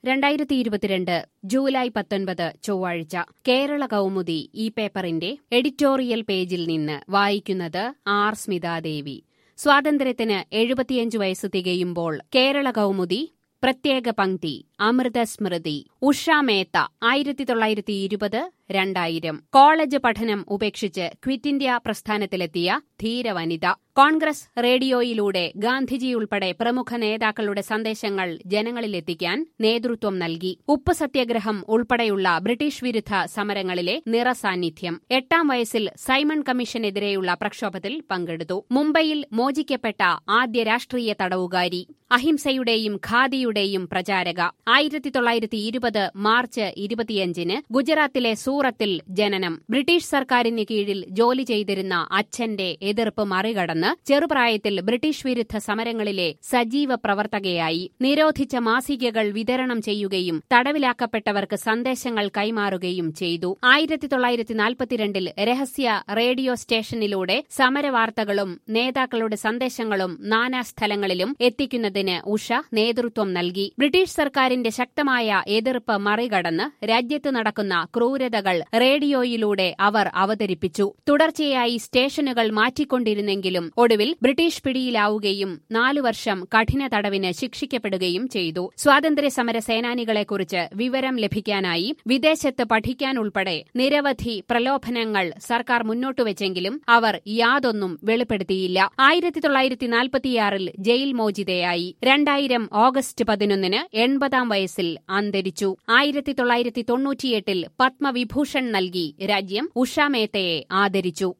രണ്ടായിരത്തി ഇരുപത്തിരണ്ട് ജൂലൈ പത്തൊൻപത് ചൊവ്വാഴ്ച കേരള കൗമുദി ഈ പേപ്പറിന്റെ എഡിറ്റോറിയൽ പേജിൽ നിന്ന് വായിക്കുന്നത് ആർ സ്മിതാദേവി സ്വാതന്ത്ര്യത്തിന് എഴുപത്തിയഞ്ച് വയസ്സ് തികയുമ്പോൾ കേരള കൗമുദി പ്രത്യേക പങ്ക്തി അമൃതസ്മൃതി ഉഷ മേത്ത ആയിരത്തി തൊള്ളായിരത്തി ഇരുപത് രണ്ടായിരം കോളേജ് പഠനം ഉപേക്ഷിച്ച് ക്വിറ്റ് ഇന്ത്യ പ്രസ്ഥാനത്തിലെത്തിയ ധീരവനിത കോൺഗ്രസ് റേഡിയോയിലൂടെ ഗാന്ധിജി ഉൾപ്പെടെ പ്രമുഖ നേതാക്കളുടെ സന്ദേശങ്ങൾ ജനങ്ങളിലെത്തിക്കാൻ നേതൃത്വം നൽകി ഉപ്പ് സത്യാഗ്രഹം ഉൾപ്പെടെയുള്ള ബ്രിട്ടീഷ് വിരുദ്ധ സമരങ്ങളിലെ നിറസാന്നിധ്യം എട്ടാം വയസ്സിൽ സൈമൺ കമ്മീഷനെതിരെയുള്ള പ്രക്ഷോഭത്തിൽ പങ്കെടുത്തു മുംബൈയിൽ മോചിക്കപ്പെട്ട ആദ്യ രാഷ്ട്രീയ തടവുകാരി അഹിംസയുടെയും ഖാദിയുടെയും പ്രചാരക ആയിരത്തി തൊള്ളായിരത്തി ഇരുപത് മാർച്ച് ഇരുപത്തിയഞ്ചിന് ഗുജറാത്തിലെ സൂറത്തിൽ ജനനം ബ്രിട്ടീഷ് സർക്കാരിന് കീഴിൽ ജോലി ചെയ്തിരുന്ന അച്ഛന്റെ എതിർപ്പ് മറികടന്ന് ചെറുപ്രായത്തിൽ ബ്രിട്ടീഷ് വിരുദ്ധ സമരങ്ങളിലെ സജീവ പ്രവർത്തകയായി നിരോധിച്ച മാസികകൾ വിതരണം ചെയ്യുകയും തടവിലാക്കപ്പെട്ടവർക്ക് സന്ദേശങ്ങൾ കൈമാറുകയും ചെയ്തു ആയിരത്തി തൊള്ളായിരത്തി നാൽപ്പത്തിരണ്ടിൽ രഹസ്യ റേഡിയോ സ്റ്റേഷനിലൂടെ സമരവാർത്തകളും നേതാക്കളുടെ സന്ദേശങ്ങളും നാനാസ്ഥലങ്ങളിലും എത്തിക്കുന്നതിന് ഉഷ നേതൃത്വം നൽകി ബ്രിട്ടീഷ് സർക്കാരിന്റെ ശക്തമായ എതിർപ്പ് മറികടന്ന് രാജ്യത്ത് നടക്കുന്ന ക്രൂരതകൾ റേഡിയോയിലൂടെ അവർ അവതരിപ്പിച്ചു തുടർച്ചയായി സ്റ്റേഷനുകൾ മാറ്റിക്കൊണ്ടിരുന്നെങ്കിലും ഒടുവിൽ ബ്രിട്ടീഷ് പിടിയിലാവുകയും നാലു വർഷം കഠിന തടവിന് ശിക്ഷിക്കപ്പെടുകയും ചെയ്തു സ്വാതന്ത്ര്യ സമര സേനാനികളെക്കുറിച്ച് വിവരം ലഭിക്കാനായി വിദേശത്ത് പഠിക്കാനുൾപ്പെടെ നിരവധി പ്രലോഭനങ്ങൾ സർക്കാർ മുന്നോട്ടുവച്ചെങ്കിലും അവർ യാതൊന്നും വെളിപ്പെടുത്തിയില്ല ആയിരത്തി തൊള്ളായിരത്തി നാൽപ്പത്തിയാറിൽ ജയിൽ മോചിതയായി രണ്ടായിരം ഓഗസ്റ്റ് പതിനൊന്നിന് എൺപതാം വയസ്സിൽ അന്തരിച്ചു ആയിരത്തി തൊള്ളായിരത്തി തൊണ്ണൂറ്റിയെട്ടിൽ പത്മവിഭൂഷൺ നൽകി രാജ്യം ഉഷാമേത്തയെ ആദരിച്ചു